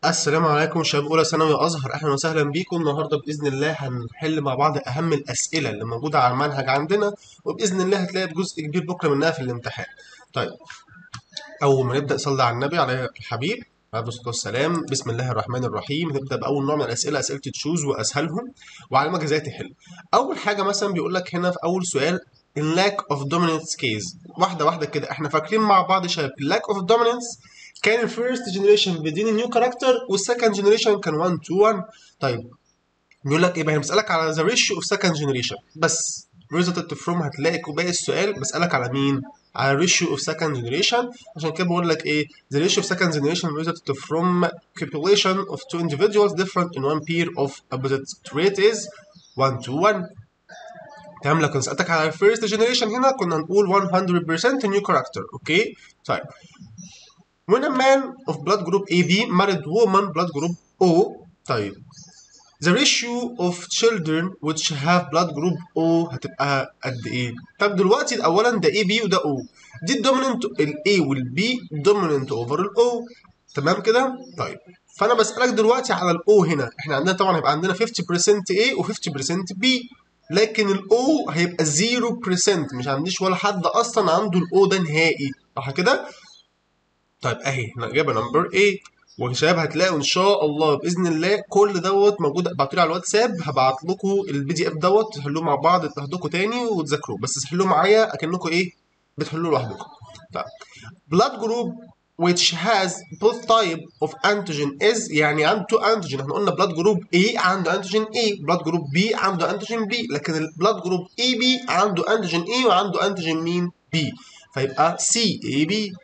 السلام عليكم شباب اولى ثانوي ازهر اهلا وسهلا بيكم النهارده باذن الله هنحل مع بعض اهم الاسئله اللي موجوده على المنهج عندنا وباذن الله هتلاقي جزء كبير بكره منها في الامتحان طيب اول ما نبدا صلي على النبي عليه الحبيب عليه الصلاه والسلام بسم الله الرحمن الرحيم نبدا باول نوع من الاسئله اسئله تشوز واسهلهم وعلمك ازاي تحل اول حاجه مثلا بيقول لك هنا في اول سؤال in lack of dominance case واحده واحده كده احنا فاكرين مع بعض شباب lack of dominance كان الفيرست جنريشن بيديني نيو كاركتر والسكند جنريشن كان 1 تو 1 طيب بيقول لك ايه بقى بسالك على ذا ريشيو اوف سكند جنريشن بس ريزلت فروم هتلاقي باقي السؤال بسالك على مين على الريشيو اوف سكند جنريشن عشان كده بقول لك ايه the ratio of second generation resulted from copulation of two individuals different in one pair of opposite trait is 1 to 1 تمام لو كنت سالتك على الفيرست جنريشن هنا كنا هنقول 100% new character اوكي طيب when a man of blood group AB married woman blood group O طيب the ratio of children which have blood group O هتبقى قد ايه؟ طب دلوقتي اولا ده AB وده O دي الدوميننت ال A وال B dominant over ال O تمام كده؟ طيب فانا بسالك دلوقتي على ال O هنا احنا عندنا طبعا هيبقى عندنا 50% A و 50% B لكن ال O هيبقى 0% مش عنديش ولا حد اصلا عنده ال O ده نهائي صح كده؟ طيب اهي الاجابه نمبر A وشباب هتلاقوا ان شاء الله باذن الله كل دوت موجود ابعتوا لي على الواتساب هبعت لكم البي دي اف دوت تحلوه مع بعض تاخدوه تاني وتذاكروه بس تحلوه معايا اكنكم ايه بتحلوه لوحدكم طيب blood group which has both type of antigen is يعني عنده تو antigen احنا قلنا blood group A عنده antigen A blood group B عنده antigen B لكن ال blood group AB عنده antigen A وعنده antigen مين B فيبقى C AB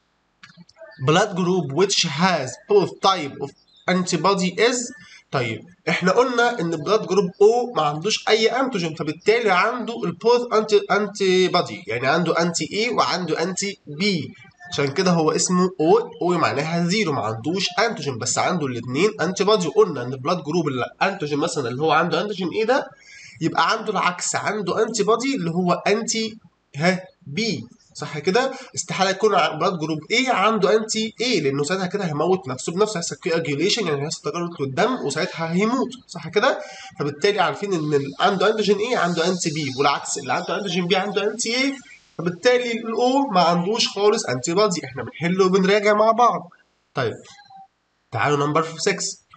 blood group which has both type of antibody is طيب احنا قلنا ان blood group O ما عندوش اي انتيجين فبالتالي عنده البوث انتي انتي بودي يعني عنده انتي A وعنده انتي B عشان كده هو اسمه O O معناها زيرو ما عندوش انتيجين بس عنده الاثنين انتي بودي قلنا ان blood group الانتيجين مثلا اللي هو عنده انتيجين A ده يبقى عنده العكس عنده انتي بودي اللي هو انتي ها بي صح كده استحاله يكون بلاد جروب ايه عنده انتي ايه لانه ساعتها كده هيموت نفسه بنفسه هيحصل كواجيوليشن يعني هيحصل تجلط للدم وساعتها هيموت صح كده فبالتالي عارفين ان اللي عنده انتيجين ايه عنده انتي بي والعكس اللي عنده انتيجين بي عنده انتي ايه فبالتالي الاو ما عندوش خالص انتي بادي احنا بنحل وبنراجع مع بعض طيب تعالوا نمبر 6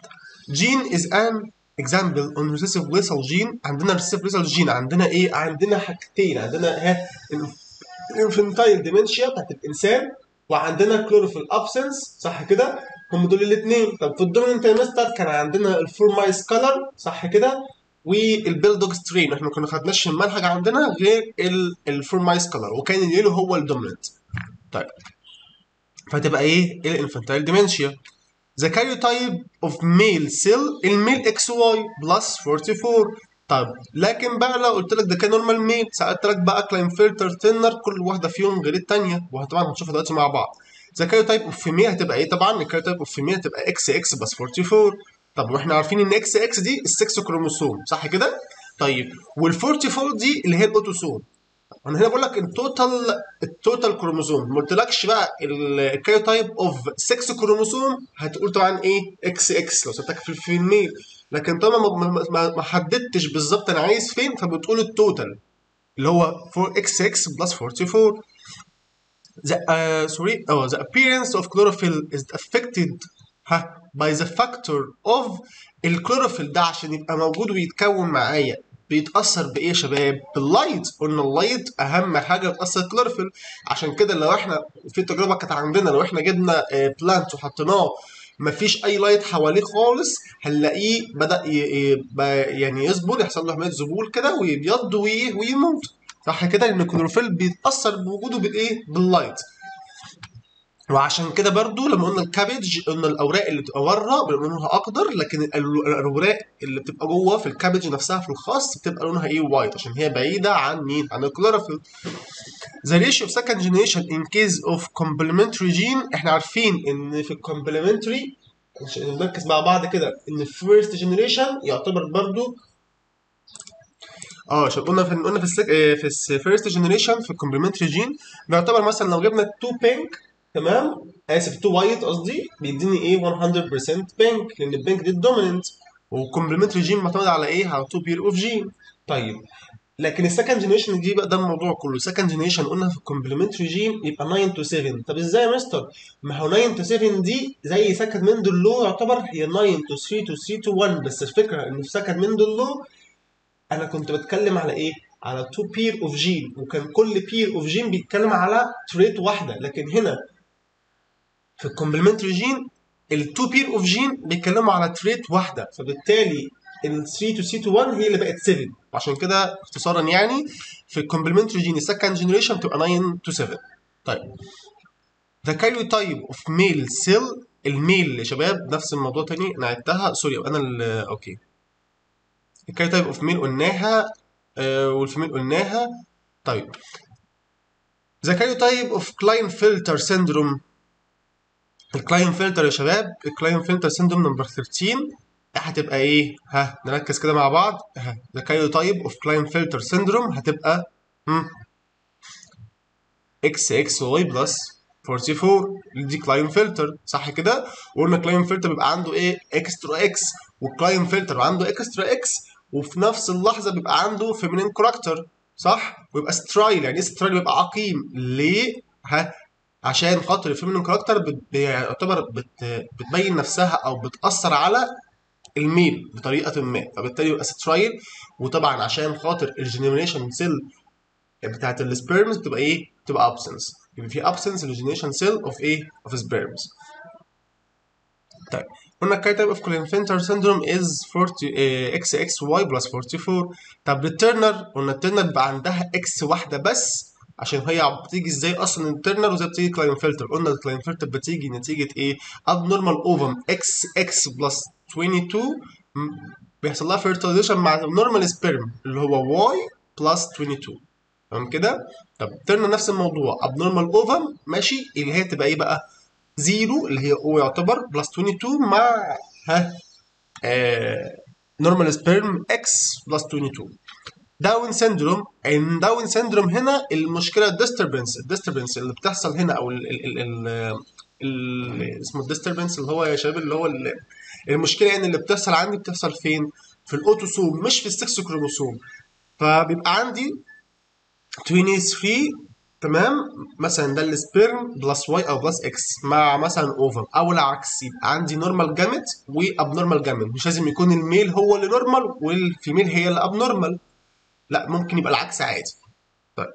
جين از ان example on recessive lethal gene عندنا recessive lethal gene عندنا ايه عندنا حاجتين عندنا ها الانفنتايل ديمنشيا بتاعت الانسان وعندنا كلوروفيل ابسنس صح كده هم دول الاثنين طب في الدوميننت مستر كان عندنا الفورمايز كلر صح كده والبيلدوج سترين احنا كنا خدناش في المنهج عندنا غير الفورمايز كلر وكان اليلو هو الدوميننت طيب فتبقى ايه الانفنتايل ديمنشيا The karyotype of male cell الميل اكس واي بلس 44 طيب لكن بقى لو قلت لك ده كان نورمال ميل سالت لك بقى كلاين فلتر تنر كل واحده فيهم غير الثانيه وطبعا هنشوفها دلوقتي مع بعض ذا كاريوتايب اوف فيميل هتبقى ايه طبعا الكاريوتايب اوف فيميل هتبقى اكس اكس بس 44 طب واحنا عارفين ان اكس اكس دي السكس كروموسوم صح كده طيب وال 44 دي اللي هي الاوتوسوم انا هنا بقول لك التوتال التوتال كروموسوم ما قلتلكش بقى الكاريوتايب اوف 6 كروموسوم هتقول طبعا ايه اكس اكس لو سبتك في, في الميل لكن طبعا ما, ما, ما حددتش بالظبط انا عايز فين فبتقول التوتال اللي هو 4xx بلس 44 the uh, sorry oh the appearance of chlorophyll is affected ها by the factor of الكلوروفيل ده عشان يبقى موجود ويتكون معايا بيتأثر بإيه يا شباب؟ باللايت، قلنا اللايت أهم حاجة بتأثر الكلوروفيل، عشان كده لو إحنا في تجربة كانت عندنا لو إحنا جبنا بلانت وحطيناه مفيش اي لايت حواليه خالص هنلاقيه بدا يعني يذبل يحصل له عمليه ذبول كده ويبيض ويموت صح كده لان الكلوروفيل بيتاثر بوجوده بالايه باللايت وعشان كده برضو لما قلنا الكابج قلنا الاوراق اللي بتبقى بره بيبقى لونها اخضر لكن الاوراق اللي بتبقى جوه في الكابج نفسها في الخاص بتبقى لونها ايه وايت عشان هي بعيده عن مين عن الكلوروفيل The ratio of second generation in case of complementary gene احنا عارفين ان في الكومبلمنتري نركز مع بعض كده ان first generation يعتبر برضو اه عشان قلنا في قلنا في السك... في الفيرست جنريشن في الكومبلمنتري جين بيعتبر مثلا لو جبنا تو بينك تمام اسف تو وايت قصدي بيديني ايه 100% بينك لان البينك دي الدوميننت والكومبلمنتري جين معتمد على ايه على تو بير اوف جين طيب لكن السكند جنريشن دي بقى ده الموضوع كله سكند جنريشن قلنا في الكومبلمنتري جين يبقى 9 تو 7 طب ازاي يا مستر ما هو 9 تو 7 دي زي سكند مندل لو يعتبر هي 9 تو 3 تو 3 تو 1 بس الفكره ان في سكند مندل لو انا كنت بتكلم على ايه على تو بير اوف جين وكان كل بير اوف جين بيتكلم على تريت واحده لكن هنا في الكومبلمنتري جين التو بير اوف جين بيتكلموا على تريت واحده فبالتالي ال 3 تو سي تو 1 هي اللي بقت 7 وعشان كده اختصارا يعني في الكومبلمنتري جين السكند جنريشن بتبقى 9 تو 7 طيب The karyotype of male cell الميل يا شباب نفس الموضوع تاني انا عدتها سوري انا ال اوكي الكاريوتايب اوف ميل قلناها آه والفيميل قلناها طيب The karyotype of Klinefelter syndrome الكلاين فلتر يا شباب الكلاين فلتر سيندروم نمبر 13 هتبقى ايه؟ ها نركز كده مع بعض ها ذا كايوتايب اوف كلاين فلتر سيندروم هتبقى هم اكس اكس واي بلس 44 دي كلاين فلتر صح كده؟ وقلنا كلاين فلتر بيبقى عنده ايه؟ اكسترا اكس والكلاين فلتر عنده اكسترا اكس وفي نفس اللحظه بيبقى عنده فيمينين كاركتر صح؟ ويبقى سترايل يعني ايه سترايل بيبقى عقيم ليه؟ ها عشان خاطر الفيمينين كاركتر بيعتبر بت بتبين نفسها او بتاثر على الميل بطريقه ما فبالتالي يبقى سترايل وطبعا عشان خاطر الجنريشن سيل بتاعت السبيرمز بتبقى ايه؟ بتبقى ابسنس يبقى في ابسنس الجنريشن سيل اوف ايه؟ اوف سبيرمز طيب قلنا الكايتايب اوف كلينفنتر سيندروم از 40 اكس اكس واي بلس 44 طب الترنر قلنا الترنر بيبقى عندها اكس واحده بس عشان هي بتيجي ازاي اصلا الترنر وازاي بتيجي كلاين فلتر قلنا الكلاين فلتر بتيجي نتيجه ايه ابنورمال اوفم اكس اكس بلس 22 بيحصل لها فيرتلايزيشن مع نورمال سبيرم اللي هو واي بلس 22 تمام كده طب الترنر نفس الموضوع ابنورمال اوفم ماشي اللي هي تبقى ايه بقى زيرو اللي هي او يعتبر بلس 22 مع ها آه نورمال سبيرم اكس بلس 22 داون سيندروم ان داون سيندروم هنا المشكله الديستربنس الديستربنس اللي بتحصل هنا او ال ال ال ال اسمه الديستربنس اللي هو يا شباب اللي هو المشكله يعني اللي بتحصل عندي بتحصل فين؟ في الاوتوسوم مش في السكس كروموسوم فبيبقى عندي 23 تمام مثلا ده السبيرم بلس واي او بلس اكس مع مثلا اوفر او العكس يبقى عندي نورمال جامت وابنورمال جامت مش لازم يكون الميل هو اللي نورمال والفيميل هي اللي ابنورمال لا ممكن يبقى العكس عادي طيب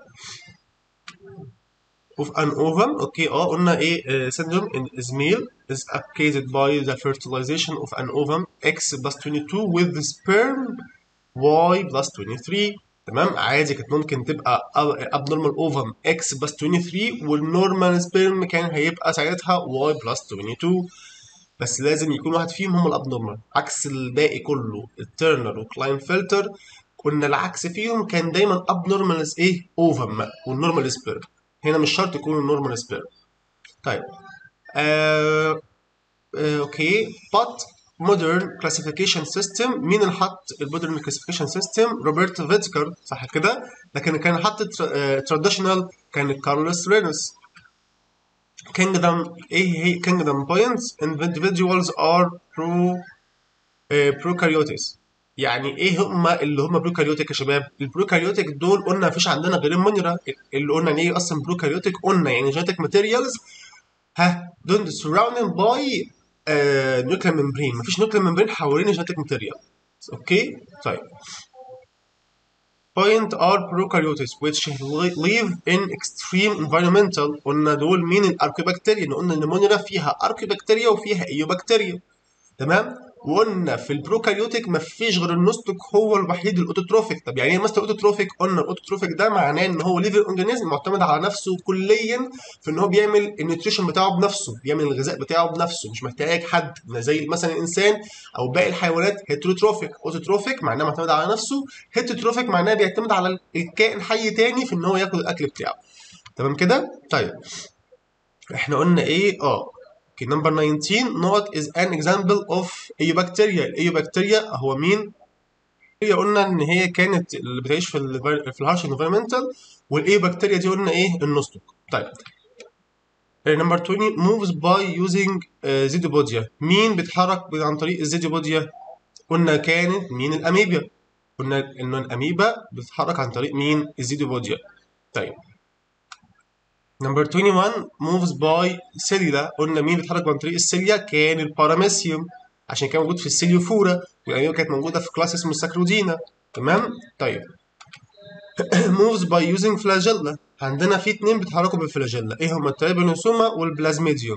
of an ovum اوكي اه قلنا ايه syndrome in is male is occasioned by the fertilization of an ovum X plus 22 with the sperm Y plus 23 تمام عادي كانت ممكن تبقى abnormal ovum X plus 23 والnormal sperm كان هيبقى ساعتها Y plus 22 بس لازم يكون واحد فيهم هم الابنورمال عكس الباقي كله الترنر وكلاين فلتر كنا العكس فيهم كان دايما اب نورمال ايه اوفم والنورمال سبيرم هنا مش شرط يكون النورمال سبيرم طيب آه آه اوكي but modern classification system مين اللي حط المودرن classification system روبرت فيتكر صح كده لكن كان حط traditional كان كارلوس رينوس kingdom ايه هي kingdom points individuals are pro uh, prokaryotes يعني ايه هم اللي هم بروكاريوتيك يا شباب البروكاريوتيك دول قلنا مفيش عندنا غير المونيرا اللي قلنا يعني ايه اصلا بروكاريوتيك قلنا يعني جينيتك ماتيريالز ها دول surrounded باي نيوكلير ممبرين مفيش نيوكلير ممبرين حوالين الجينيتك ماتيريال اوكي طيب point are prokaryotes which live in extreme environmental قلنا دول مين الاركيوبكتيريا قلنا ان المونيرا فيها اركيوبكتيريا وفيها ايوبكتيريا تمام وقلنا في البروكاريوتيك ما فيش غير النستك هو الوحيد الاوتوتروفيك طب يعني ايه ماستر اوتوتروفيك قلنا الاوتوتروفيك ده معناه ان هو ليفل اورجانيزم معتمد على نفسه كليا في ان هو بيعمل النيوتريشن بتاعه بنفسه بيعمل الغذاء بتاعه بنفسه مش محتاج حد زي مثلا الانسان او باقي الحيوانات هيتروتروفيك اوتوتروفيك معناه معتمد على نفسه هيتروتروفيك معناه بيعتمد على الكائن حي تاني في ان هو ياكل الاكل بتاعه تمام كده طيب احنا قلنا ايه اه اوكي نمبر 19 نوت از ان اكزامبل اوف ايوبكتيريا الايوبكتيريا هو مين هي قلنا ان هي كانت اللي بتعيش في ال في الهارش انفيرمنتال والايوبكتيريا دي قلنا ايه النستك طيب نمبر 20 moves by using زيدوبوديا مين بيتحرك عن طريق الزيدوبوديا قلنا كانت مين الاميبا قلنا ان الاميبا بتتحرك عن طريق مين الزيدوبوديا طيب نمبر 21 moves by سيليلا قلنا مين بيتحرك عن طريق السيليا كان الباراميسيوم عشان كان موجود في السيليوفورا والاميبا كانت موجوده في كلاس اسمه الساكرودينا تمام طيب moves by using flagella عندنا في اتنين بيتحركوا بالفلاجيلا ايه هما التريبانوسوما والبلازميديوم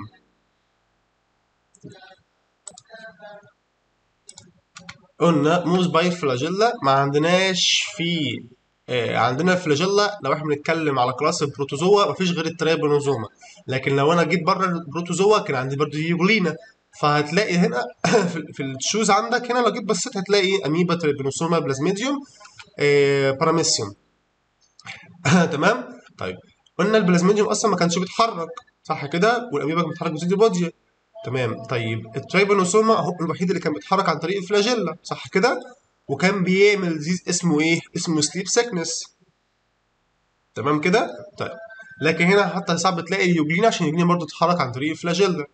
قلنا موز باي فلاجيلا ما عندناش في آه عندنا الفلاجيلا لو احنا بنتكلم على كلاس البروتوزوا مفيش غير التريبانوزوما لكن لو انا جيت بره البروتوزوا كان عندي برضه يوبلينا فهتلاقي هنا في, في الشوز عندك هنا لو جيت بصيت هتلاقي اميبا تريبانوسوما بلازميديوم آه باراميسيوم تمام طيب قلنا البلازميديوم اصلا ما كانش بيتحرك صح كده والاميبا كانت بتتحرك بزيد بوديا تمام طيب الترايبانوسوما هو الوحيد اللي كان بيتحرك عن طريق الفلاجيلا صح كده وكان بيعمل ديزيز اسمه ايه اسمه سليب سيكنس تمام كده طيب لكن هنا حتى صعب تلاقي اليوجلين عشان اليوجلين برضه تتحرك عن طريق الفلاجيلا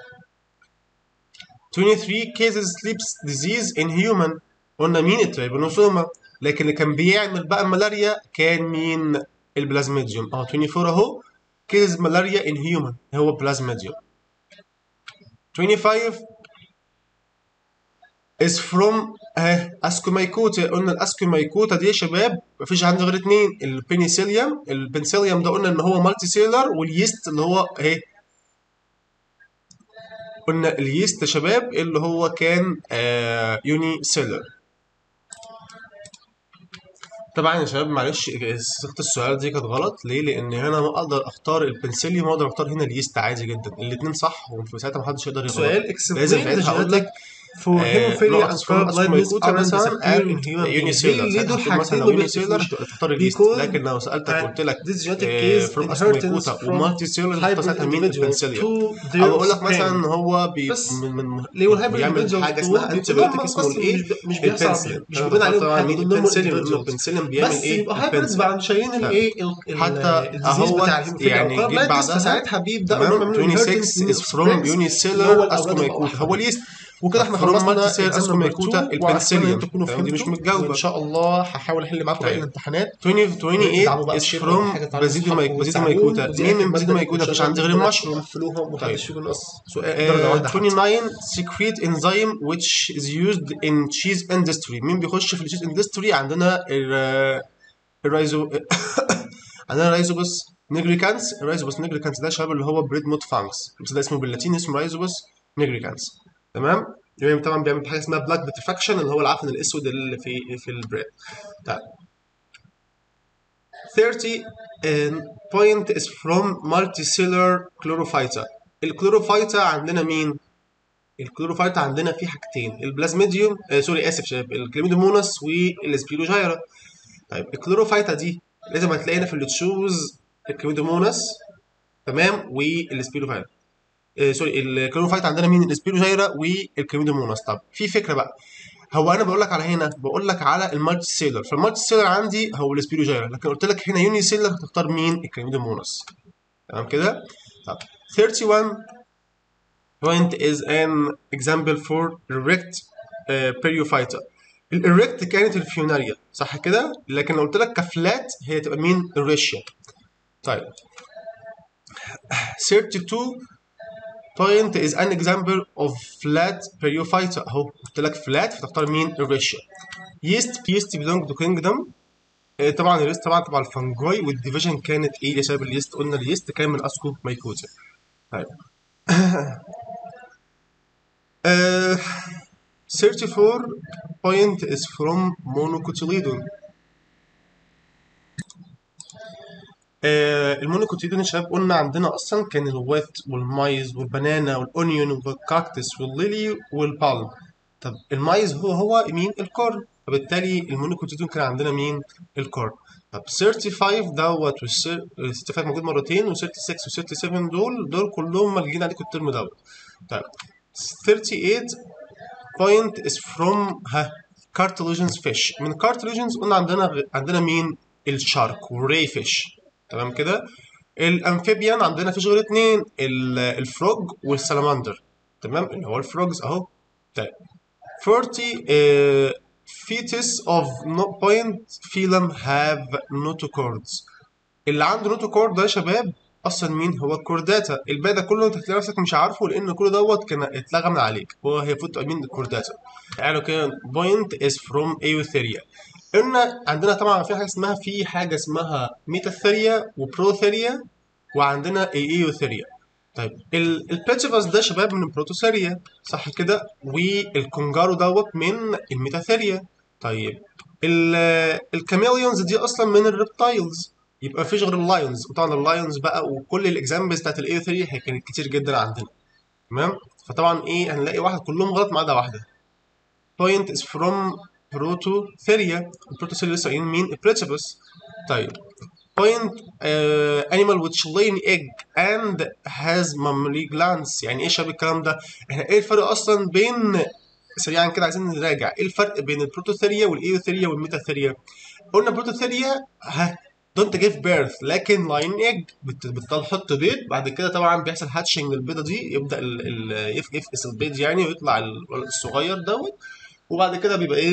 23 cases sleep disease in human قلنا مين الترايبانوسوما لكن اللي كان بيعمل بقى الملاريا كان مين البلازميديوم اه 24 اهو كيز ملاريا ان هيومن هو بلازميديوم 25 is from اه اسكومايكوتا قلنا الاسكومايكوتا دي يا شباب مفيش عندنا غير اتنين البنسيليوم البنسيليوم ده قلنا ان هو مالتي سيلر واليست اللي هو اهي قلنا اليست يا شباب اللي هو كان آه يوني سيلر طبعا يا شباب معلش صيغه السؤال دي كانت غلط ليه؟ لان هنا ما اقدر اختار البنسليوم واقدر اختار هنا اليست عادي جدا الاثنين صح وفي ساعتها ما حدش يقدر يغلط سؤال لازم explain في the حته هقول لك genetic for hemophilia and scarlet blindness كوتا are مثلا disappear in human يوني beings. سيلر ليه دول مثلا حاجتين لو ما يوني سيلر بيختلفوش تختار اليست because لكن لو سالتك قلت لك this genetic case فروم inheritance اسكوميكوتا from ومالتي سيلر تختار hybrid ساعتها مين individual البنسليوم to او their اقول لك skin. مثلا هو بي بس من من ليه والهايبرد بيعمل individuals حاجه دول اسمها انتي بيبقوا بايوتيك اسمه بس الايه؟ مش مش بيحصل البنسلين مش بيبان عليهم طبعا حاجه مين دول البنسلين individuals. البنسلين بيعمل بس ايه؟ يبقى هايبرد البنسلين بعد شايلين طيب. الايه ال- ال- حتى الديزيز اهوت بتاع الهيموفيليا يعني او جيت الكارلايتس بعدها فساعتها بيبداوا تمام يعملوا 26 is from unicellular اسكوميكوتا هو اليست وكده احنا from خلصنا multicellular الأسئلة اسكوميكوتا number two، وأتمنى البنسليوم إن تكونوا تمام دي مش فهمتوا، متجاوبه وان شاء الله هحاول احل معاكم باقي طيب. الامتحانات 20 28 ادعموا بقى is الشير أو from حاجة تعالوا بازيدو تصحوا مايك بازيدو وتساعدون، مايكوتا ودي مين آخر من بازيدو مادة مايكوتا إن مفيش شاء عندي الله غير ربنا المشروم يقفلوها ومحدش طيب. فيكم ينقص سؤال درجة آه، واحدة حتى. 29 secrete enzyme which is used in cheese industry مين بيخش في التشيز اندستري عندنا ال- الرايزو عندنا رايزوبوس نيجريكانس الرايزوبوس نيجريكانس ده شباب اللي هو بريد موت فانكس بس ده اسمه باللاتيني اسمه رايزوبوس نيجريكانس تمام يعني طبعا بيعمل حاجه اسمها بلاك بيترفاكشن اللي هو العفن الاسود اللي في في البريد طيب 30 and point is from multicellular chlorophyta الكلوروفايتا عندنا مين؟ الكلوروفايتا عندنا فيه حاجتين البلازميديوم آه سوري اسف شباب الكليميدوموناس والسبيروجايرا طيب الكلوروفايتا دي لازم هتلاقينا في اللي تشوز الكليميدوموناس تمام والسبيروفايتا آه سوري الكلوروفايتا عندنا مين السبيروجايرا والكليميدوموناس طب في فكره بقى هو انا بقول لك على هنا بقول لك على المالتي سيلر فالمالتي سيلر عندي هو السبيروجايرا لكن قلت لك هنا يوني سيلر هتختار مين الكليميدوموناس تمام كده طب 31 point is an example for erect uh, periophyta الإريكت كانت الفيوناريا صح كده لكن لو قلت لك كفلات هي تبقى مين الريشيا طيب 32 point is an example of flat periophyta اهو قلت لك فلات فتختار مين الريشيا yeast yeast belong to kingdom آه، طبعا اليست طبعا تبع الفنجاي والديفيجن كانت ايه يا شباب اليست قلنا اليست كان من اسكو مايكوزا طيب آه، 34 point is from monocotyledon آه المونوكوتيدون يا شباب قلنا عندنا اصلا كان الوات والمايز والبنانا والاونيون والكاكتس والليلي والبالم طب المايز هو هو مين الكورن فبالتالي المونوكوتيدون كان عندنا مين الكورن طب 35 دوت وال 65 موجود مرتين و36 و67 دول دول كلهم مالجين عليكم الترم دوت طيب 38 point is from ها cartilaginous fish من cartilaginous قلنا عندنا غ- عندنا مين الشارك والري فيش تمام كده الامفيبيان عندنا فيش غير اتنين ال- الفروج والسلامندر تمام اللي هو الفروجز اهو طيب 40 uh, fetus of no point phylum have notochords اللي عنده نوتوكورد ده يا شباب اصلا مين هو الكورداتا الباقي ده كله انت هتلاقي نفسك مش عارفه لان كل دوت كان اتلغى من عليك هو هي فوت مين الكورداتا قالوا كده بوينت از فروم ايوثيريا قلنا عندنا طبعا في حاجه اسمها في حاجه اسمها ميتاثيريا وبروثيريا وعندنا ايوثيريا طيب البيتشفاس ده شباب من البروتوثيريا صح كده والكونجارو دوت من الميتاثيريا طيب ال- الكاميليونز دي اصلا من الريبتايلز يبقى مفيش غير اللايونز وطبعا اللايونز بقى وكل الاكزامبلز بتاعت الاي 3 هي كانت كتير جدا عندنا تمام فطبعا ايه هنلاقي واحد كلهم غلط ما عدا واحده point is from prototheria البروتوثيريا لسه قايلين مين البريتشبس طيب point uh, animal which lay an egg and has mammary glands يعني ايه شباب الكلام ده احنا ايه الفرق اصلا بين سريعا كده عايزين نراجع ايه الفرق بين البروتوثيريا والايوثيريا والميتاثيريا قلنا بروتوثيريا ها دونت جيف بيرث لكن لاين ايج بتحط بيض بعد كده طبعا بيحصل هاتشنج للبيضه دي يبدا ال- ال- يف- يفقس البيض يعني ويطلع الولد الصغير دوت وبعد كده بيبقى ايه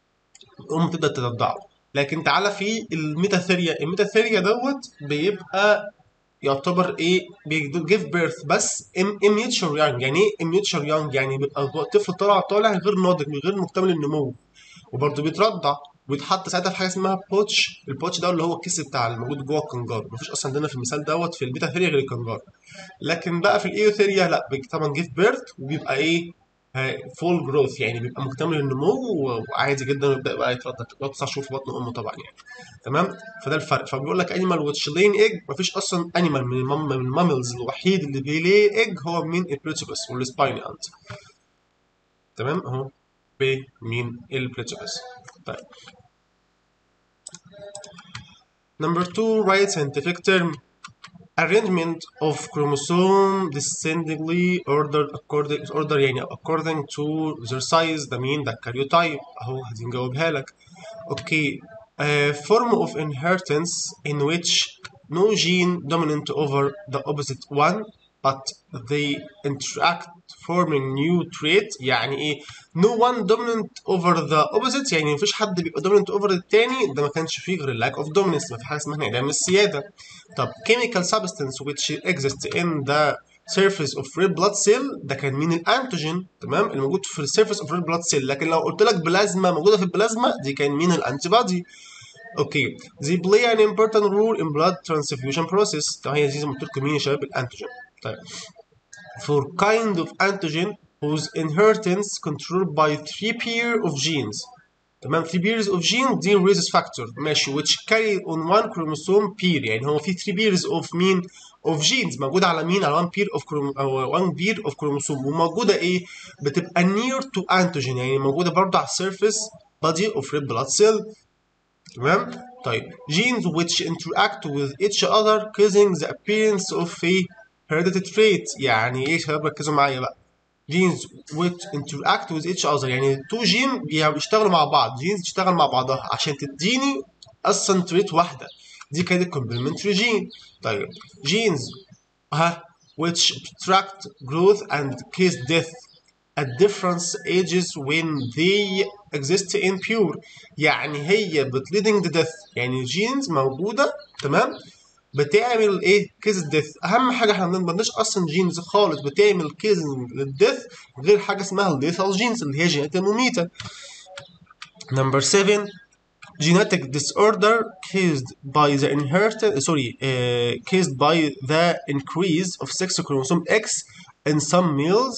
الام تبدا ترضعه لكن تعالى في الميتاثيريا الميتاثيريا دوت بيبقى يعتبر ايه بيجيف بيرث بس اميتشر يانج يعني ايه اميتشر يانج يعني بيبقى الطفل طالع طالع غير ناضج غير مكتمل النمو وبرضه بيترضع ويتحط ساعتها في حاجه اسمها بوتش البوتش ده اللي هو الكيس بتاع الموجود جوه الكنجار مفيش اصلا عندنا في المثال دوت في البيتاثيريا غير الكنجار لكن بقى في الايوثيريا لا بي- طبعا جيف بيرث وبيبقى ايه فول جروث يعني بيبقى مكتمل النمو وعادي جدا ويبدا بقى يتردد بقى تسع شهور في بطن امه طبعا يعني تمام فده الفرق فبيقول لك انيمال واتش لين ايج مفيش اصلا انيمال من المم من الماملز الوحيد اللي بيلي ايج هو مين البريتشبس والسبايني انت تمام اهو بمين البريتشبس طيب Number two, write scientific term. Arrangement of chromosome descendingly ordered according order يعني according to their size ده مين ده karyotype اهو هنجاوبها لك. Okay. A form of inheritance in which no gene dominant over the opposite one but they interact forming new trait يعني ايه no one dominant over the opposite يعني مفيش حد بيبقى dominant over التاني ده ما كانش فيه غير lack of dominance ما في حاجه اسمها انعدام السياده طب chemical substance which exists in the surface of red blood cell ده كان مين الانتيجين تمام الموجود في السيرفيس اوف red blood cell لكن لو قلت لك بلازما موجوده في البلازما دي كان مين الانتي بودي اوكي they play an important role in blood transfusion process طبعا هي دي زي ما قلت لكم مين يا شباب الانتيجين طيب for kind of antigen whose inheritance controlled by three pair of genes تمام three pairs of genes دي rhesus factor ماشي which carry on one chromosome pair يعني هو في three pairs of مين of genes موجودة على مين على one pair of chrom أو one pair of chromosome وموجودة ايه بتبقى near to antigen يعني موجودة برضه على surface body of red blood cell تمام طيب genes which interact with each other causing the appearance of a hereditary trait يعني ايه يا شباب ركزوا معايا بقى genes which interact with each other يعني تو جين بيشتغلوا مع بعض جينز تشتغل مع بعضها عشان تديني اصلا تريت واحده دي كانت complementary gene طيب genes ها which obstruct growth and cause death at different ages when they exist in pure يعني هي بتليدنج death يعني جينز موجوده تمام بتعمل ايه كيز ديث اهم حاجه احنا ما عندناش اصلا جينز خالص بتعمل كيز للديث غير حاجه اسمها الليثال جينز اللي هي جينات المميته نمبر 7 genetic disorder caused by the inheritance sorry uh, caused by the increase of sex chromosome X in some males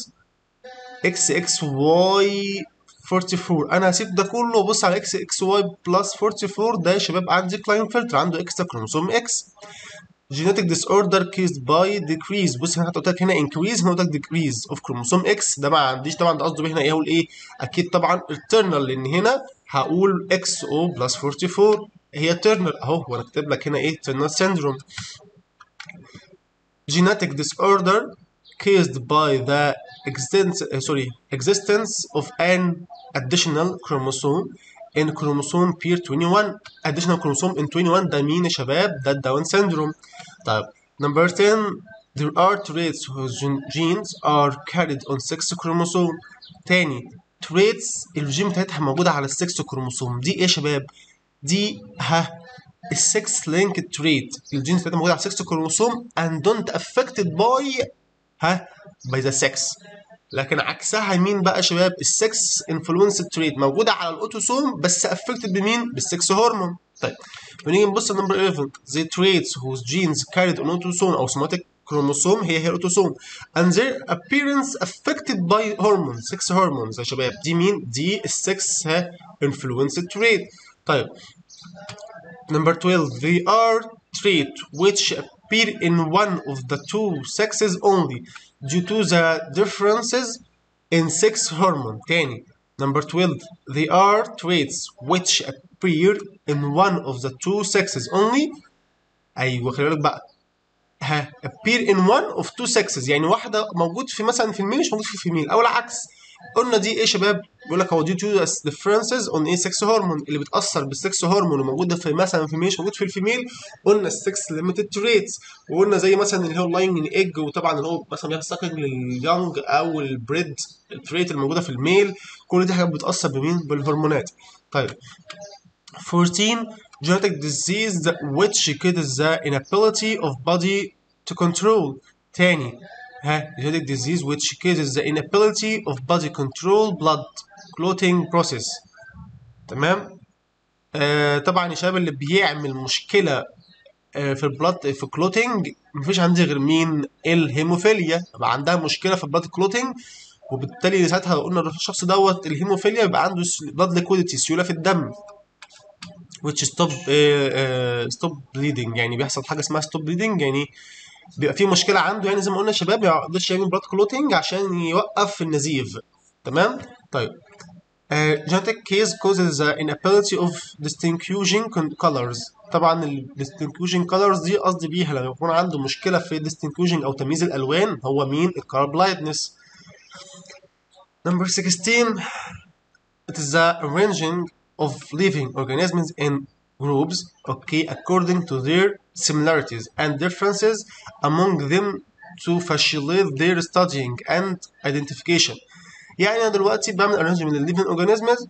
XXY 44 انا هسيب ده كله وبص على اكس اكس واي بلس 44 ده يا شباب عندي كلاين فلتر عنده اكسترا كروموسوم اكس genetic disorder caused by decrease بص هنا حتى قلت لك هنا increase هنا قلت لك decrease of chromosome X ده ما عنديش طبعا ده قصده هنا ايه هقول ايه اكيد طبعا eternal لان هنا هقول XO بلس 44 هي eternal اهو وانا كاتب لك هنا ايه eternal syndrome genetic disorder caused by the existence uh, sorry existence of an additional chromosome in chromosome pair 21 additional chromosome in 21 ده مين يا شباب ده الداون syndrome طيب Number 10 there are traits whose gen- genes are carried on 6 chromosome تاني traits الجين بتاعتها موجودة على ال 6 كروموسوم دي ايه يا شباب؟ دي ها ال 6 linked trait الجين بتاعتها موجودة على 6 كروموسوم and don't affected by ها by the 6 لكن عكسها مين بقى يا شباب؟ ال 6 influenced trait موجودة على الاوتوسوم بس affected بمين؟ بال 6 هرمون طيب ونيجي نبص لنمبر 11 the traits whose genes carried on autosome او somatic chromosome هي هي الاوتوسوم and their appearance affected by hormones 6 hormones يا شباب دي مين؟ دي ال 6 ها influenced trait طيب Number 12 they are trait which appear in one of the two sexes only due to the differences in sex hormone تاني Number 12 they are traits which appear in one of the two sexes only ايوه خلي بالك بقى ها appear in one of two sexes يعني واحده موجود في مثلا في الميل مش موجود في الفيميل او العكس قلنا دي ايه يا شباب بيقول لك هو due to differences on ايه sex hormone اللي بتاثر بالسكس هرمون اللي موجوده في مثلا في الميل مش موجود في الفيميل قلنا السكس ليميتد تريتس وقلنا زي مثلا اللي هو اللاينج ايج وطبعا اللي هو مثلا بيعمل ساكنج لليونج او البريد التريت الموجوده في الميل كل دي حاجات بتاثر بمين بالهرمونات طيب 14 genetic disease that- which causes the inability of body to control تاني ها genetic disease which causes the inability of body control blood clotting process تمام آه طبعا يا شباب اللي بيعمل مشكلة آه في البلاد في كلوتينج مفيش عندي غير مين الهيموفيليا يبقى عندها مشكلة في البلاد كلوتينج وبالتالي ساعتها لو قلنا الشخص دوت الهيموفيليا يبقى عنده بلاد ليكويديتي سيولة في الدم which stop uh, uh, stop bleeding يعني بيحصل حاجه اسمها stop bleeding يعني بيبقى في مشكله عنده يعني زي ما قلنا يا شباب ما يقدرش يعمل بلاد كلوتينج عشان يوقف النزيف تمام طيب uh, genetic case causes the inability of distinguishing con- colors طبعا ال distinguishing colors دي قصدي بيها لما يكون عنده مشكله في distinguishing او تمييز الالوان هو مين الcolor blindness number 16 it is the arranging of living organisms in groups okay according to their similarities and differences among them to facilitate their studying and identification يعني انا دلوقتي بعمل arrangement للليفنج organisms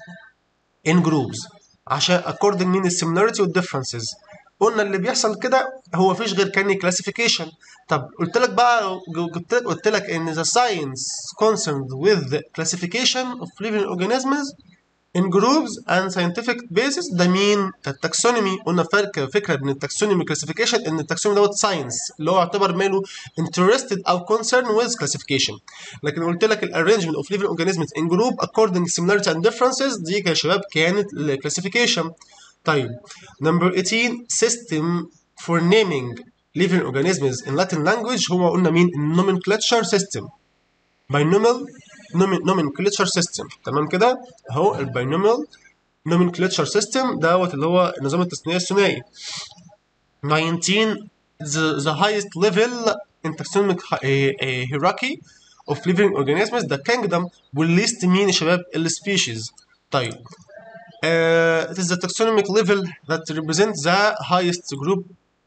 in groups عشان according مين السيميلاريتي والديفرنسز قلنا اللي بيحصل كده هو مفيش غير كاني كلاسيفيكيشن طب قلت لك بقى قلت لك قلت لك ان the science concerned with the classification of living organisms in groups and scientific basis ده مين؟ ده التاكسونومي قلنا فرق فكره بين التاكسونومي كلاسيفيكيشن ان التاكسونومي دوت ساينس اللي هو يعتبر ماله interested او concerned with classification لكن قلت لك الارينجمنت اوف living organisms in group according similarity and differences دي يا شباب كانت الكلاسيفيكيشن طيب number 18 system for naming living organisms in Latin language هو قلنا مين؟ nomenclature system binomial nomen- nomenclature system تمام كده اهو الباينوميال nomenclature system دوت اللي هو نظام التثنية الثنائي 19 the, the highest level in taxonomic hi- eh, eh, hierarchy of living organisms the kingdom will list مين يا شباب السبيشيز طيب uh, it is the taxonomic level that represents the highest group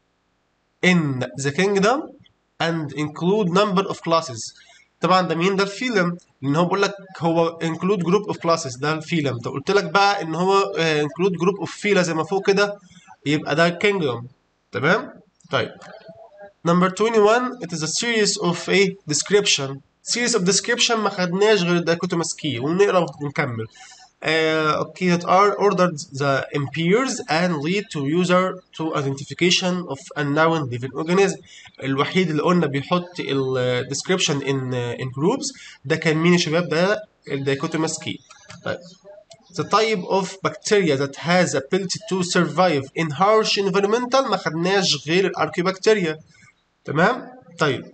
in the kingdom and include number of classes طبعا ده مين ده الفيلم لان هو بيقول لك هو include group of classes ده الفيلم طب قلت لك بقى ان هو آه، include group of فيلا زي ما فوق كده يبقى ده kingdom تمام طيب number 21 it is a series of a description series of description ما خدناش غير dichotomous key ونقرا ونكمل uh, okay that are ordered the impairs and lead to user to identification of unknown living organism الوحيد اللي قلنا بيحط ال description in in groups ده كان مين يا شباب ده ال dichotomous key طيب the type of bacteria that has ability to survive in harsh environmental ما خدناش غير الاركيبكتيريا تمام طيب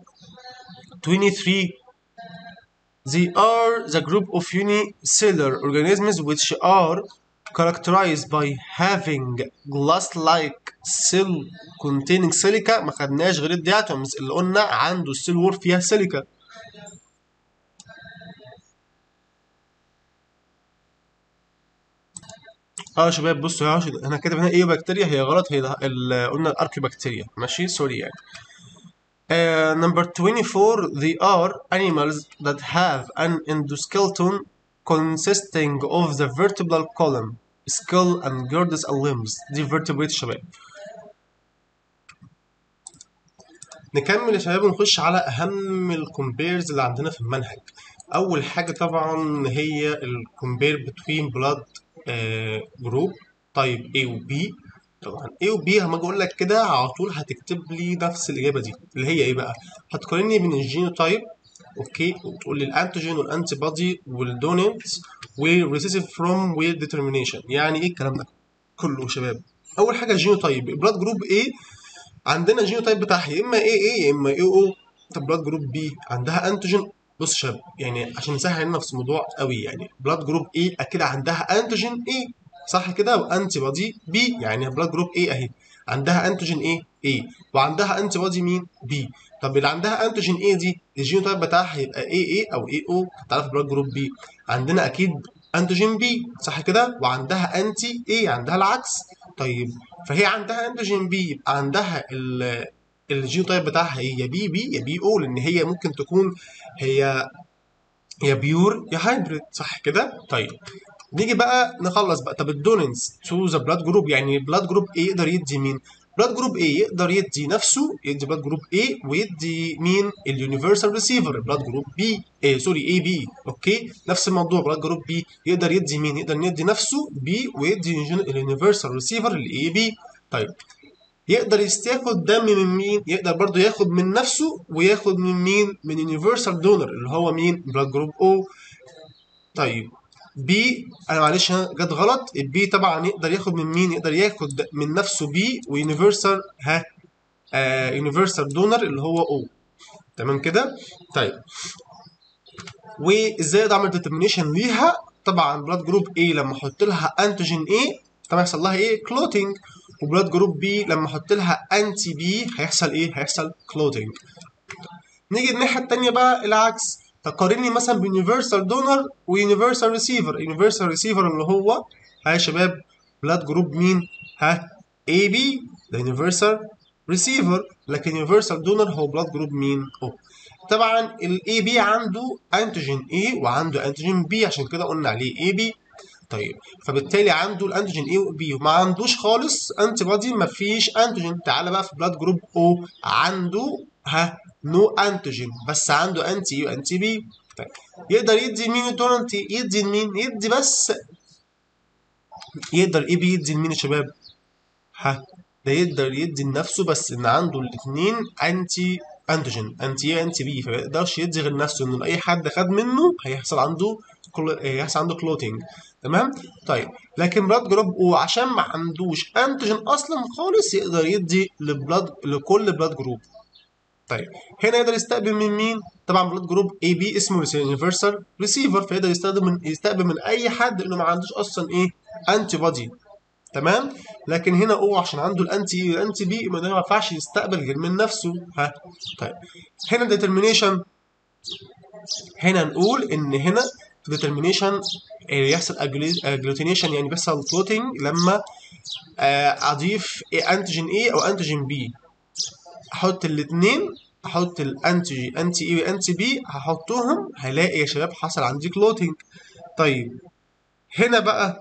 23 They are the group of unicellular organisms which are characterized by having glass-like cell containing silica ما خدناش غير الدياتومز اللي قلنا عنده السيل وور فيها سيليكا اه يا شباب بصوا يا عشان انا كاتب هنا ايه بكتيريا هي غلط هي ده- ال- قلنا الاركي بكتيريا ماشي سوري يعني Uh, number 24 they are animals that have an endoskeleton consisting of the vertebral column skull and girdles and limbs دي vertebrate شباب نكمل يا شباب ونخش على اهم الكومبيرز اللي عندنا في المنهج اول حاجه طبعا هي الكومبير بتوين بلاد جروب طيب A و B طبعا A و B لما اجي اقول لك كده على طول هتكتب لي نفس الاجابه دي اللي هي ايه بقى هتقارني بين الجينوتايب اوكي وتقول لي الانتيجين والانتي بودي والدونيتس والريسيسيف فروم والديترمينيشن يعني ايه الكلام ده كله يا شباب اول حاجه الجينوتايب بلاد جروب A عندنا الجينوتايب بتاعها يا اما اي اي يا اما اي او طب بلاد جروب بي عندها انتيجين بص يا شباب يعني عشان نسهل علينا في الموضوع قوي يعني بلاد جروب اي اكيد عندها انتيجين اي صح كده وانتي بودي بي يعني بلاد جروب اي اهي عندها انتيجين ايه اي وعندها انتي بودي مين بي طب اللي عندها انتيجين اي دي الجينوتايب بتاعها هيبقى اي اي او اي او تعرف بلاد جروب بي عندنا اكيد انتيجين بي صح كده وعندها انتي اي عندها العكس طيب فهي عندها انتيجين بي يبقى عندها ال الجينوتايب بتاعها هي بي بي يا بي او لان هي ممكن تكون هي يا بيور يا هايبريد صح كده طيب نيجي بقى نخلص بقى طب الدوننس تو ذا بلاد جروب يعني بلاد جروب ايه يقدر يدي مين بلاد جروب A يقدر يدي نفسه يدي بلاد جروب A ويدي مين اليونيفرسال ريسيفر بلاد جروب B إيه سوري اي بي اوكي نفس الموضوع بلاد جروب B يقدر يدي مين يقدر يدي نفسه B ويدي اليونيفرسال ريسيفر الاي بي طيب يقدر يستاخد دم من مين يقدر برضه ياخد من نفسه وياخد من مين من يونيفرسال دونر اللي هو مين بلاد جروب O طيب بي انا معلش هنا جت غلط البي طبعا يقدر ياخد من مين يقدر ياخد من نفسه بي ويونيفرسال ها آه يونيفرسال دونر اللي هو او تمام كده طيب وازاي اقدر اعمل ديترمينيشن ليها طبعا بلاد جروب A لما احط لها انتيجين A طبعا هيحصل لها ايه كلوتينج وبلاد جروب B لما احط لها انتي بي هيحصل ايه هيحصل كلوتينج نيجي الناحيه الثانيه بقى العكس تقارني مثلا بيونيفرسال دونر ويونيفرسال ريسيفر يونيفرسال ريسيفر اللي هو ها يا شباب بلاد جروب مين ها اي بي ده يونيفرسال ريسيفر لكن يونيفرسال دونر هو بلاد جروب مين او طبعا الاي بي عنده انتيجين اي وعنده انتيجين بي عشان كده قلنا عليه اي بي طيب فبالتالي عنده الانتيجين اي وبي وما عندوش خالص انتي بودي ما فيش انتيجين تعالى بقى في بلاد جروب او عنده ها نو انتيجين بس عنده انتي وانتي بي طيب يقدر يدي مين الدونت يدي لمين يدي بس يقدر اي بي يدي لمين يا شباب ها ده يقدر يدي لنفسه بس ان عنده الاثنين انتي انتيجين انتي اي انتي بي فما يقدرش يدي غير نفسه انه اي حد خد منه هيحصل عنده كل... هيحصل عنده كلوتينج تمام طيب لكن بلاد جروب او عشان ما عندوش انتيجين اصلا خالص يقدر يدي لبلاد لكل بلاد جروب طيب هنا يقدر يستقبل من مين؟ طبعا بلاد جروب اي بي اسمه يونيفرسال ريسيفر فيقدر يستخدم من يستقبل من اي حد انه ما عندوش اصلا ايه؟ انتي بودي تمام؟ لكن هنا او عشان عنده الانتي الانتي بي ما ينفعش يستقبل غير من نفسه ها طيب هنا ديترمينيشن هنا نقول ان هنا في ديترمينيشن يحصل اجلوتينيشن يعني بيحصل كلوتينج لما اضيف انتيجين اي او انتيجين بي احط الاثنين احط الانتي انتي اي وانتي بي هحطهم هلاقي يا شباب حصل عندي كلوتينج طيب هنا بقى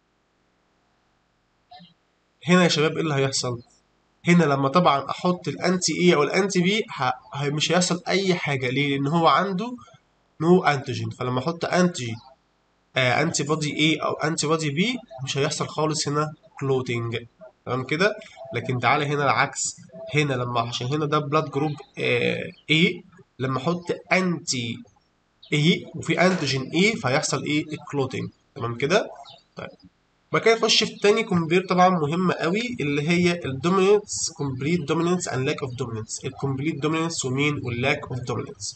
هنا يا شباب ايه اللي هيحصل هنا لما طبعا احط الانتي اي او الانتي بي ه... مش هيحصل اي حاجه ليه لان هو عنده نو انتيجين فلما احط انتي آه انتي بودي اي او انتي بودي بي مش هيحصل خالص هنا كلوتينج تمام كده لكن تعالى هنا العكس هنا لما عشان هنا ده بلاد جروب اي لما احط انتي اي وفي انتيجين اي فهيحصل ايه الكلوتينج تمام كده طيب بعد كده نخش في تاني كومبير طبعا مهمة قوي اللي هي الدوميننس كومبليت دوميننس اند لاك اوف دوميننس الكومبليت دوميننس ومين واللاك اوف دوميننس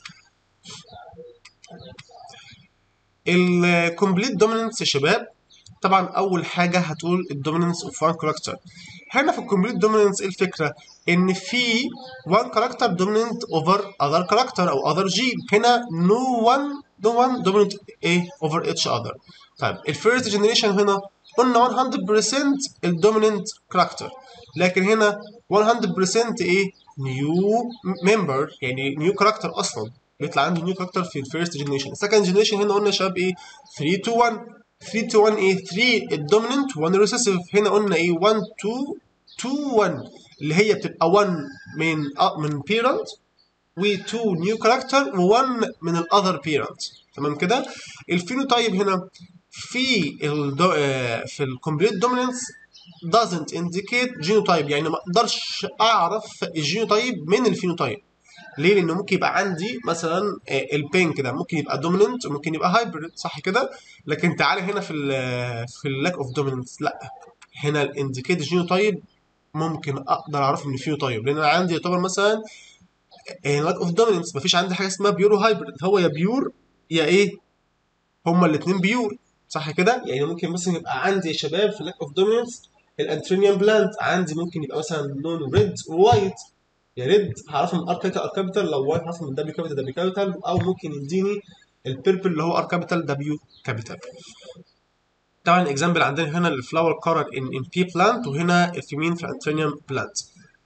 الكومبليت دوميننس يا شباب طبعا اول حاجه هتقول الدوميننس اوف وان كاركتر هنا في الكومبليت دوميننس ايه الفكره ان في وان كاركتر دوميننت اوفر اذر كاركتر او اذر جين هنا نو وان نو وان دوميننت ايه اوفر اتش اذر طيب الفيرست جنريشن هنا قلنا 100% الدوميننت كاركتر لكن هنا 100% ايه نيو ممبر يعني نيو كاركتر اصلا بيطلع عندي نيو كاركتر في الفيرست جنريشن السكند جنريشن هنا قلنا يا شباب ايه 3 تو 1 3 تو 1 ايه 3 الدوميننت 1 ريسيسيف هنا قلنا ايه 1 2 2 1 اللي هي بتبقى 1 من آه من بيرنت و2 نيو كاركتر و1 من الاذر بيرنت تمام كده الفينوتايب هنا في ال في الكومبليت دوميننس doesn't indicate genotype يعني ما اقدرش اعرف الجينوتايب من الفينوتايب ليه؟ لان ممكن يبقى عندي مثلا البينك ده ممكن يبقى دوميننت ممكن يبقى هايبريد صح كده؟ لكن تعالى هنا في ال في اللاك اوف دوميننس لا هنا الانديكيت جينوتايب ممكن اقدر اعرف من فينوتايب لان انا عندي يعتبر مثلا لاك اوف دوميننس مفيش عندي حاجه اسمها بيور هايبريد هو يا بيور يا ايه؟ هما الاثنين بيور صح كده؟ يعني ممكن مثلا يبقى عندي يا شباب في لاك اوف دوميننس الانترينيان بلانت عندي ممكن يبقى مثلا لونه ريد ووايت يا ريد هعرفه من ار كابيتال ار كابيتال لو وايت هعرفه من دبليو كابيتال دبليو كابيتال او ممكن يديني البيربل اللي هو ار كابيتال دبليو كابيتال طبعا الاكزامبل عندنا هنا الفلاور كارر ان ان بي بلانت وهنا الفيمين في الانترينيان بلانت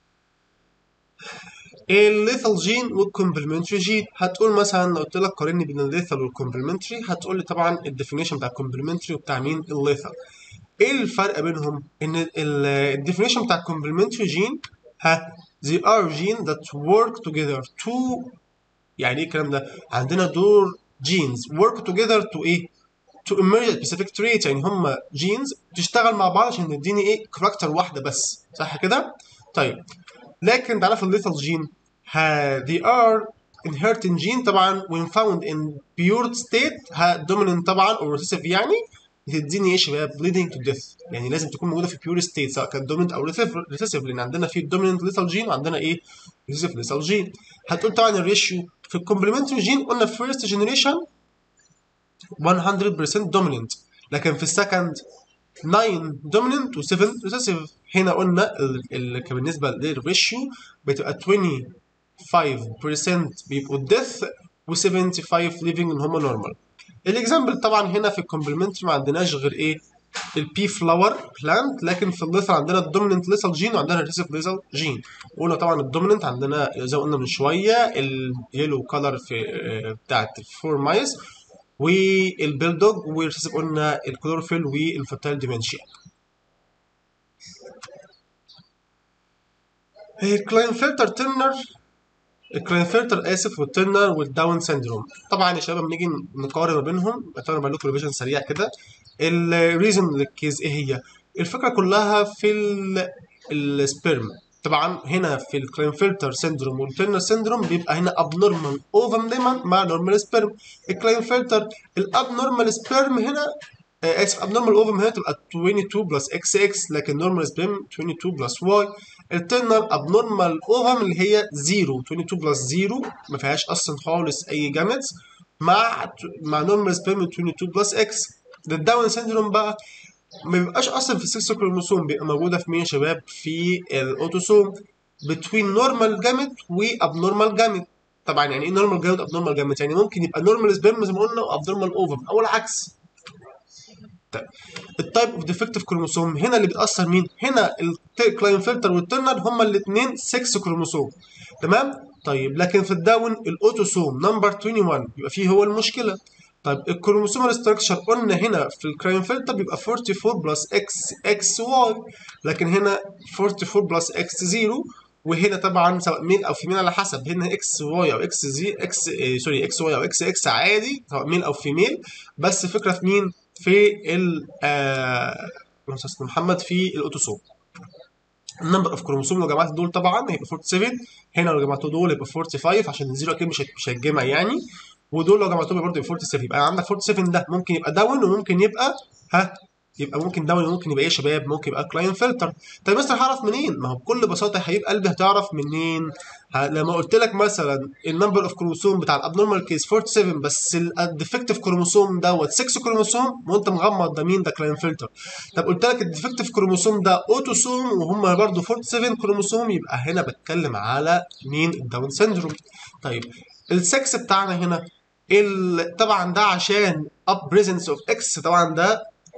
الليثال جين والكومبلمنتري جين هتقول مثلا لو قلت لك قارني بين الليثال والكومبلمنتري هتقول لي طبعا الديفينيشن بتاع الكومبلمنتري وبتاع مين الليثال ايه الفرق بينهم ان الديفينيشن بتاع الكومبلمنتري جين ها they are gene that work together to يعني ايه الكلام ده عندنا دور genes work together to ايه to emerge a specific trait يعني هم genes تشتغل مع بعض عشان تديني ايه كاركتر واحده بس صح كده طيب لكن تعالى في الليثال جين ها they are inheriting gene طبعا when found in pure state ها dominant طبعا or recessive يعني بتديني ايه يا شباب leading to death يعني لازم تكون موجوده في pure state سواء كانت dominant او recessive لان عندنا في dominant lethal gene وعندنا ايه recessive lethal gene هتقول طبعا الريشيو في الكومبلمنتري جين قلنا first generation 100% dominant لكن في السكند 9 dominant و 7 recessive هنا قلنا ال بالنسبه للريشيو بتبقى 25% بيبقوا death و 75 living ان هم normal الاكزامبل طبعا هنا في الكومبلمنتري ما عندناش غير ايه البي فلاور بلانت لكن في الليثر عندنا الدوميننت ليثال جين وعندنا الريسيف ليثال جين قلنا طبعا الدوميننت عندنا زي ما قلنا من شويه اليلو كلر في بتاعت الفور مايس والبيلدوج والريسيف قلنا الكلوروفيل والفوتال ديمنشيا كلاينفلتر تيرنر الكلاينفلتر اسف والترنر والداون سيندروم طبعا يا شباب نيجي نقارن ما بينهم اتمنى بعمل لكم ريفيجن سريع كده الريزن للكيز ايه هي الفكره كلها في السبيرم طبعا هنا في الكلاينفلتر سيندروم والترنر سيندروم بيبقى هنا ابنورمال اوفم دايما مع نورمال سبيرم الكلاينفلتر الابنورمال سبيرم هنا آه اسف ابنورمال اوفم هنا تبقى 22 بلس اكس اكس لكن نورمال سبيرم 22 بلس واي الترنر ابنورمال اوفم اللي هي 0 22 بلس 0 ما فيهاش اصلا خالص اي جامتس مع مع نورمال سبيرم 22 بلس اكس الداون سيندروم بقى ما بيبقاش اصلا في السكس كروموسوم بيبقى موجوده في مين يا شباب في الاوتوسوم بتوين نورمال جامت وابنورمال جامت طبعا يعني ايه نورمال جامت ابنورمال جامت يعني ممكن يبقى نورمال سبيرم زي ما قلنا وابنورمال اوفم او العكس طيب التايب اوف ديفكتيف كروموسوم هنا اللي بيتاثر مين؟ هنا الكلاينفلتر والترنر هما الاثنين 6 كروموسوم تمام؟ طيب لكن في الداون الاوتوسوم نمبر 21 يبقى فيه هو المشكله طيب الكروموسومال ستراكشر قلنا هنا في الكلاينفلتر بيبقى 44 بلس اكس اكس واي لكن هنا 44 بلس اكس 0 وهنا طبعا سواء ميل او فيميل على حسب هنا اكس واي او اكس زي اكس إيه سوري اكس واي او اكس اكس عادي سواء ميل او فيميل بس فكره في مين؟ في ال آه محمد في الاوتوسوم النمبر اوف كروموسوم لو جمعت دول طبعا هيبقى 47 هنا لو جمعت دول يبقى 45 عشان الزيرو اكيد مش مش هيتجمع يعني ودول لو جمعتهم برضه يبقى 47 يبقى عندك 47 ده ممكن يبقى داون وممكن يبقى ها يبقى ممكن داون وممكن يبقى ايه يا شباب ممكن يبقى كلاين فلتر طيب مستر هعرف منين ما هو بكل بساطه يا حبيب قلبي هتعرف منين لما قلت لك مثلا النمبر اوف كروموسوم بتاع الابنورمال كيس 47 بس الديفكتيف كروموسوم دوت 6 كروموسوم وانت مغمض ده مين ده كلاين فلتر طب قلت لك الديفكتيف كروموسوم ده اوتوسوم وهم برضه 47 كروموسوم يبقى هنا بتكلم على مين الداون سيندروم طيب السكس بتاعنا هنا طبعا ده عشان اب بريزنس اوف اكس طبعا ده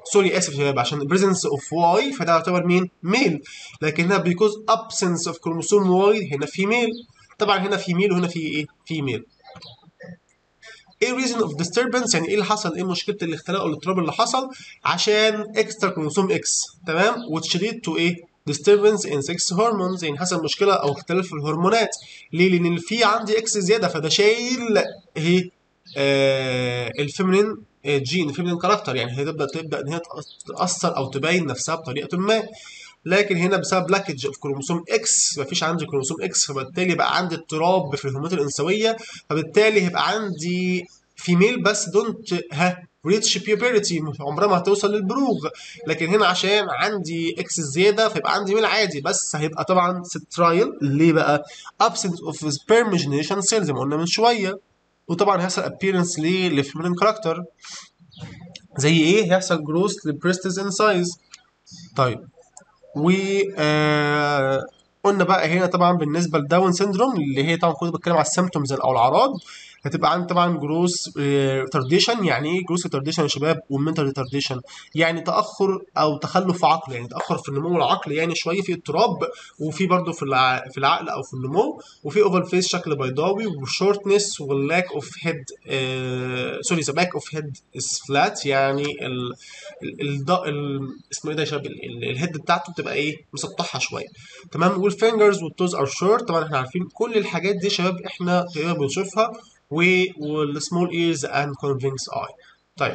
سوري اسف يا شباب عشان presence اوف واي فده يعتبر مين ميل لكن هنا because absence اوف كروموسوم واي هنا فيميل طبعا هنا فيميل وهنا في ايه فيميل ايه reason of disturbance يعني ايه اللي حصل ايه مشكله الاختلاق او الاضطراب اللي حصل عشان اكسترا كروموسوم اكس تمام which lead to ايه disturbance in sex hormones يعني حصل مشكله او اختلاف في الهرمونات ليه لان في عندي اكس زياده فده شايل ايه آه الفيمينين جين الفيمينين كاركتر يعني هي تبدا تبدا ان هي تاثر او تبين نفسها بطريقه ما لكن هنا بسبب لاكج اوف كروموسوم اكس مفيش عندي كروموسوم اكس فبالتالي بقى عندي اضطراب في الهرمونات الانثويه فبالتالي هيبقى عندي فيميل بس دونت ها ريتش بيوبرتي عمرها ما هتوصل للبلوغ لكن هنا عشان عندي اكس زياده فيبقى عندي ميل عادي بس هيبقى طبعا سترايل ليه بقى absence of spermigination cells زي ما قلنا من شويه وطبعا هيحصل appearance ليه لفيمينين كاركتر زي ايه هيحصل جروث لبريستس ان سايز طيب و آه قلنا بقى هنا طبعا بالنسبه لداون سيندروم اللي هي طبعا كنت بتكلم على السيمتومز او الاعراض هتبقى عندي طبعا جروس ريتارديشن يعني ايه جروس ريتارديشن يا شباب والمنتال ريتارديشن يعني تاخر او تخلف عقل يعني تاخر في النمو العقلي يعني شويه في اضطراب وفي برضه في الع... في العقل او في النمو وفي اوفال فيس شكل بيضاوي وشورتنس واللاك اوف هيد سوري ذا باك اوف هيد از فلات يعني ال ال ال اسمه ايه ده يا شباب الهيد بتاعته بتبقى ايه مسطحه شويه تمام والفينجرز والتوز ار شورت طبعا احنا عارفين كل الحاجات دي يا شباب احنا تقريبا بنشوفها والسمول ايرز اند كونفينكس اي طيب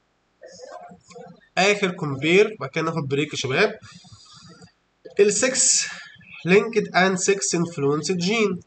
اخر كومبير بعد كده ناخد بريك يا شباب ال6 linked and 6 influenced gene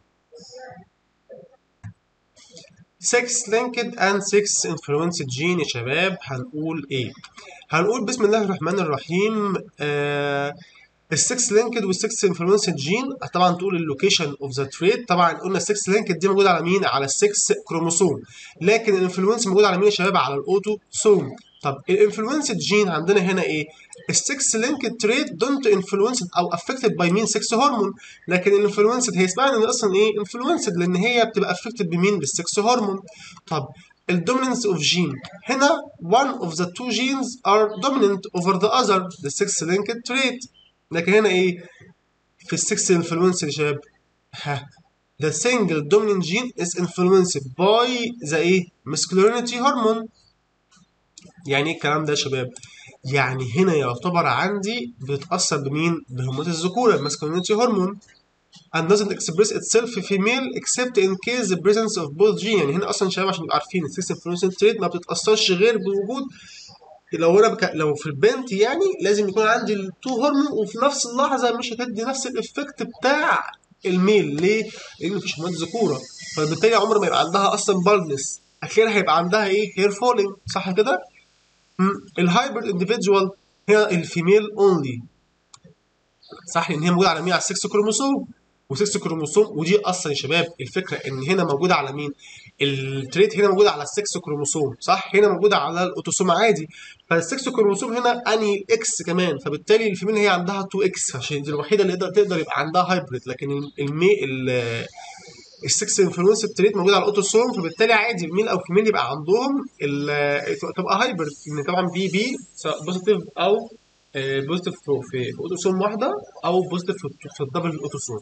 6 linked and 6 influenced gene يا شباب هنقول ايه هنقول بسم الله الرحمن الرحيم آه ال6 لينكد وال6 انفلونسد جين طبعا تقول اللوكيشن اوف ذا تريت طبعا قلنا ال6 لينكد دي موجوده على مين على ال6 كروموسوم لكن الانفلونس موجود على مين يا شباب على الاوتوسوم طب الانفلونسد جين عندنا هنا ايه ال6 لينكد تريت دونت انفلونسد او افكتد باي مين 6 هرمون لكن الانفلونسد هي اسمها ان اصلا ايه انفلونسد لان هي بتبقى افكتد بمين بال6 هرمون طب الدوميننس اوف جين هنا one of the two genes are dominant over the other the 6 linked trait لكن هنا ايه في السكس انفلونس يا شباب ها the single dominant gene is influenced by the ايه masculinity hormone يعني ايه الكلام ده يا شباب يعني هنا يعتبر عندي بتتأثر بمين بهرمونات الذكورة masculinity hormone and doesn't express itself في female except in case the presence of both gene يعني هنا اصلا شباب عشان نبقى عارفين السكس influence trait ما بتتأثرش غير بوجود لو انا بك... لو في البنت يعني لازم يكون عندي التو هرمون وفي نفس اللحظه مش هتدي نفس الافكت بتاع الميل ليه؟ لان مفيش هرمونات ذكوره فبالتالي عمر ما يبقى عندها اصلا بالنس اخيرا هيبقى عندها ايه؟ هير فولينج صح كده؟ الهايبرد اندفيدجوال هي الفيميل اونلي صح لان هي موجوده على مين؟ على السكس كروموسوم و6 كروموسوم ودي اصلا يا شباب الفكره ان هنا موجوده على مين؟ التريت هنا موجوده على السكس كروموسوم صح؟ هنا موجوده على الاوتوسوم عادي فالسكس كروموسوم هنا اني اكس كمان فبالتالي الفيميل هي عندها 2 اكس عشان دي الوحيده اللي تقدر تقدر يبقى عندها هايبريد لكن المي السكس انفلونس تريت موجود على الاوتوسوم فبالتالي عادي الميل او فيميل يبقى عندهم تبقى هايبرد ان طبعا بي بي سواء بوزيتيف او بوزيتيف في في اوتوسوم واحده او بوزيتيف في الدبل اوتوسوم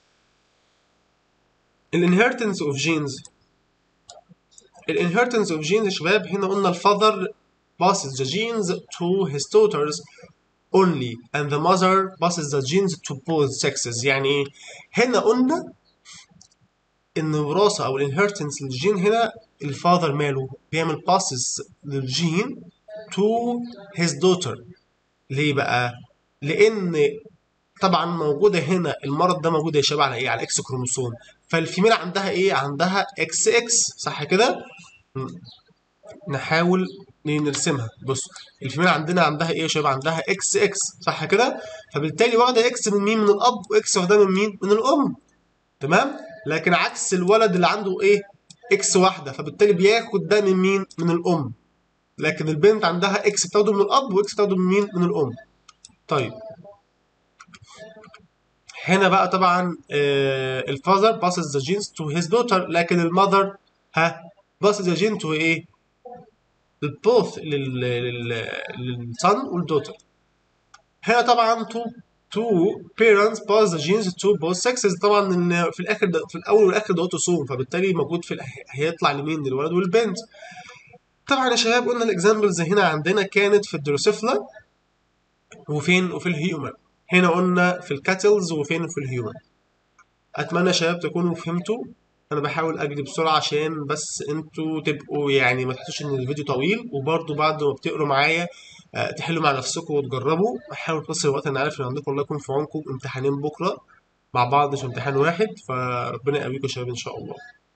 الانهيرتنس اوف جينز الانهيرتنس اوف جينز يا شباب هنا قلنا الفاذر passes the genes to his daughters only and the mother passes the genes to both sexes يعني ايه هنا قلنا ان الوراثه او الانهيرتنس للجين هنا الفاذر ماله بيعمل passes للجين to his daughter ليه بقى لان طبعا موجوده هنا المرض ده موجود يا شباب على ايه على اكس كروموسوم فالفيميل عندها ايه عندها اكس اكس صح كده نحاول نرسمها بص الفيميل عندنا عندها ايه يا شباب عندها اكس اكس صح كده فبالتالي واخده اكس من مين من الاب واكس واخدها من مين من الام تمام لكن عكس الولد اللي عنده ايه اكس واحده فبالتالي بياخد ده من مين من الام لكن البنت عندها اكس بتاخده من الاب واكس بتاخده من مين من الام طيب هنا بقى طبعا الفاذر passes the genes to his daughter لكن المذر ها passes the gene to ايه للبوث لل لل للصن والدوتر هنا طبعا تو تو parents pass the genes to both sexes طبعا ان في الاخر ده في الاول والاخر ده اوتوسوم فبالتالي موجود في الأح- هيطلع لمين للولد والبنت طبعا يا شباب قلنا الاكزامبلز هنا عندنا كانت في الدروسوفلا وفين وفي الهيومن هنا قلنا في الكاتلز وفين في الهيومن اتمنى يا شباب تكونوا فهمتوا انا بحاول اجري بسرعه عشان بس انتوا تبقوا يعني ما تحسوش ان الفيديو طويل وبرضو بعد ما بتقروا معايا آه، تحلوا مع نفسكم وتجربوا حاولوا تقصروا الوقت انا عارف ان عندكم الله يكون في عونكم امتحانين بكره مع بعض مش امتحان واحد فربنا يقويكم يا شباب ان شاء الله